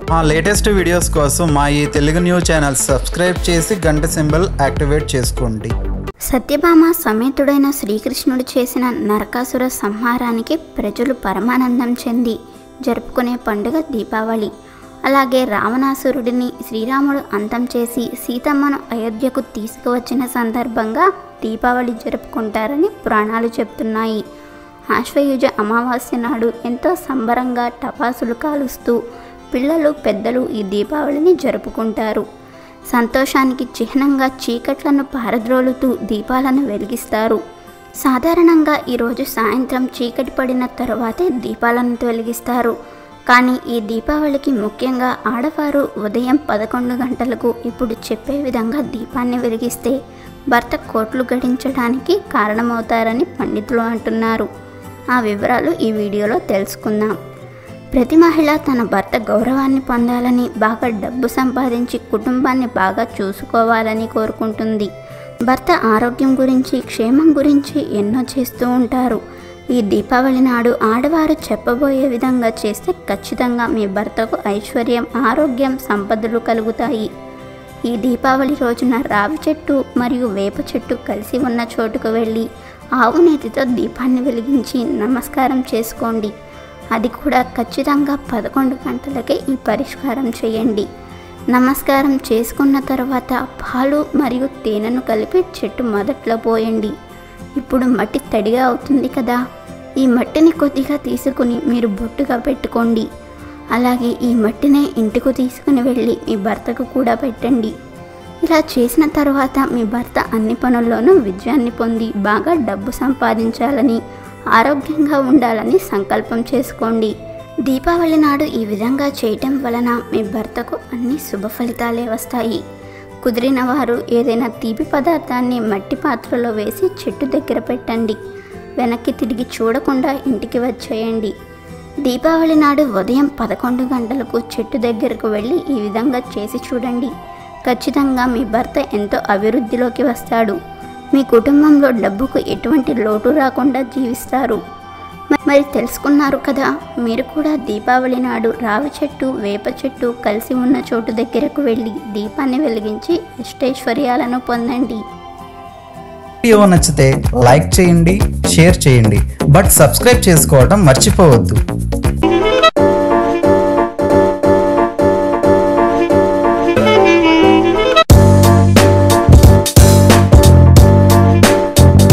మా latest videos కోసం మా ఈ తెలుగు న్యూస్ ఛానల్ సబ్స్క్రైబ్ చేసి గంట సింబల్ యాక్టివేట్ చేసుకోండి సత్యభామ సమేతుడైన శ్రీకృష్ణుడు చేసిన నరకాసుర సంహారానికి ప్రజలు పరమానందం చెంది జరుపుకునే పండుగ దీపావళి అలాగే రావణాసురుడిని శ్రీరాముడు అంతం చేసి సీతమ్మను అయోధ్యకు తీసుకువచ్చిన సందర్భంగా దీపావళి జరుపుకుంటారని పురాణాలు చెప్తున్నాయి ఆశ్వయుజ అమావాస్య నాడు ఎంతో సంబరంగా టపాసులు కాలుస్తూ పిల్లలు పెద్దలు ఈ దీపావళిని జరుపుకుంటారు సంతోషానికి చిహ్నంగా చీకట్లను పారద్రోలుతూ దీపాలను వెలిగిస్తారు సాధారణంగా ఈరోజు సాయంత్రం చీకటి పడిన తరువాతే దీపాలను వెలిగిస్తారు కానీ ఈ దీపావళికి ముఖ్యంగా ఆడవారు ఉదయం పదకొండు గంటలకు ఇప్పుడు చెప్పే విధంగా దీపాన్ని వెలిగిస్తే భర్త కోట్లు గడించడానికి కారణమవుతారని పండితులు అంటున్నారు ఆ వివరాలు ఈ వీడియోలో తెలుసుకుందాం ప్రతి మహిళ తన భర్త గౌరవాన్ని పొందాలని బాగా డబ్బు సంపాదించి కుటుంబాన్ని బాగా చూసుకోవాలని కోరుకుంటుంది భర్త ఆరోగ్యం గురించి క్షేమం గురించి ఎన్నో చేస్తూ ఉంటారు ఈ దీపావళి నాడు ఆడవారు చెప్పబోయే విధంగా చేస్తే ఖచ్చితంగా మీ భర్తకు ఐశ్వర్యం ఆరోగ్యం సంపదలు కలుగుతాయి ఈ దీపావళి రోజున రావి చెట్టు మరియు వేప చెట్టు కలిసి ఉన్న చోటుకు వెళ్ళి ఆవు నేతితో దీపాన్ని వెలిగించి నమస్కారం చేసుకోండి అది కూడా ఖచ్చితంగా పదకొండు గంటలకే ఈ పరిష్కారం చేయండి నమస్కారం చేసుకున్న తర్వాత పాలు మరియు తేనెను కలిపి చెట్టు మొదట్లో పోయండి ఇప్పుడు మట్టి తడిగా అవుతుంది కదా ఈ మట్టిని కొద్దిగా తీసుకుని మీరు బొట్టుగా పెట్టుకోండి అలాగే ఈ మట్టినే ఇంటికి తీసుకుని వెళ్ళి మీ భర్తకు కూడా పెట్టండి ఇలా చేసిన తర్వాత మీ భర్త అన్ని పనుల్లోనూ విజయాన్ని పొంది బాగా డబ్బు సంపాదించాలని ఆరోగ్యంగా ఉండాలని సంకల్పం చేసుకోండి దీపావళి నాడు ఈ విధంగా చేయటం వలన మీ భర్తకు అన్ని శుభ ఫలితాలే వస్తాయి కుదిరిన వారు ఏదైనా తీపి పదార్థాన్ని మట్టి పాత్రలో వేసి చెట్టు దగ్గర పెట్టండి వెనక్కి తిరిగి చూడకుండా ఇంటికి వచ్చేయండి దీపావళి నాడు ఉదయం పదకొండు గంటలకు చెట్టు దగ్గరకు వెళ్ళి ఈ విధంగా చేసి చూడండి ఖచ్చితంగా మీ భర్త ఎంతో అభివృద్ధిలోకి వస్తాడు మీ కుటుంబంలో డబ్బుకు ఎటువంటి లోటు రాకుండా జీవిస్తారు మ- మరి తెలుసుకున్నారు కదా మీరు కూడా దీపావళి నాడు రావి చెట్టు వేప చెట్టు కలిసి ఉన్న చోటు దగ్గరకు వెళ్ళి దీపాన్ని వెలిగించి ఇష్టైశ్వర్యాలను పొందండి వీడియో నచ్చితే లైక్ చేయండి షేర్ చేయండి బట్ సబ్స్క్రైబ్ చేసుకోవడం మర్చిపోవద్దు